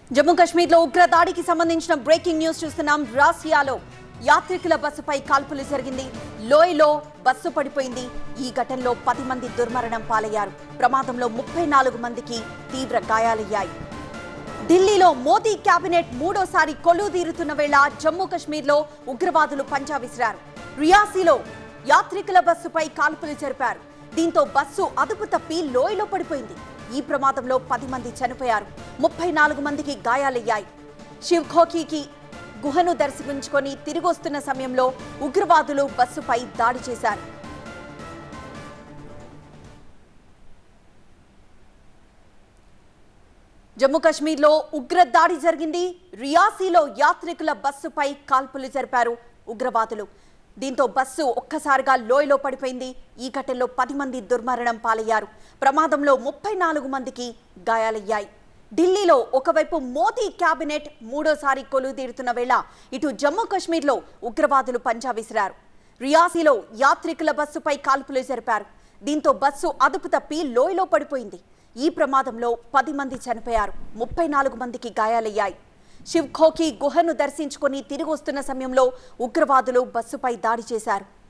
జమ్మూ కాశ్మీర్లో ఉగ్ర దాడికి సంబంధించిన బ్రేకింగ్ న్యూస్ చూస్తున్నాం రాసియాలో యాత్రికుల బస్సుపై కాల్పులు జరిగింది లోయలో బస్సు పడిపోయింది ఈ ఘటనలో పది మంది దుర్మరణం పాలయ్యారు ప్రమాదంలో ముప్పై నాలుగు మందికి తీవ్ర గాయాలయ్యాయి ఢిల్లీలో మోదీ కేబినెట్ మూడోసారి కొలువు తీరుతున్న వేళ జమ్మూ కాశ్మీర్లో ఉగ్రవాదులు పంజా విసిరారు రియాసీలో యాత్రికుల బస్సుపై కాల్పులు జరిపారు దీంతో బస్సు అదుపు తప్పి లోయలో పడిపోయింది ఈ ప్రమాదంలో పది మంది చనిపోయారు ముప్పై నాలుగు మందికి గాయాలయ్యాయి శివ్ ఖోఖీకి గుహను దర్శించుకొని తిరిగొస్తున్న సమయంలో ఉగ్రవాదులు బస్సుపై దాడి చేశారు జమ్మూ కాశ్మీర్లో ఉగ్ర దాడి జరిగింది రియాసీలో యాత్రికుల బస్సుపై కాల్పులు జరిపారు ఉగ్రవాదులు దీంతో బస్సు ఒక్కసారిగా లోయలో పడిపోయింది ఈ ఘటనలో పది మంది దుర్మరణం పాలయ్యారు ప్రమాదంలో ముప్పై నాలుగు మందికి గాయాలయ్యాయి ఢిల్లీలో ఒకవైపు మోదీ కేబినెట్ మూడోసారి కొలువు తీరుతున్న వేళ ఇటు జమ్మూ కాశ్మీర్లో ఉగ్రవాదులు పంజా విసిరారు రియాసీలో యాత్రికుల బస్సుపై కాల్పులు జరిపారు దీంతో బస్సు అదుపు తప్పి లోయలో పడిపోయింది ఈ ప్రమాదంలో పది మంది చనిపోయారు ముప్పై నాలుగు మందికి గాయాలయ్యాయి శివ్ ఖోకి గుహను దర్శించుకొని తిరిగి వస్తున్న సమయంలో ఉగ్రవాదులు బస్సుపై దాడి చేశారు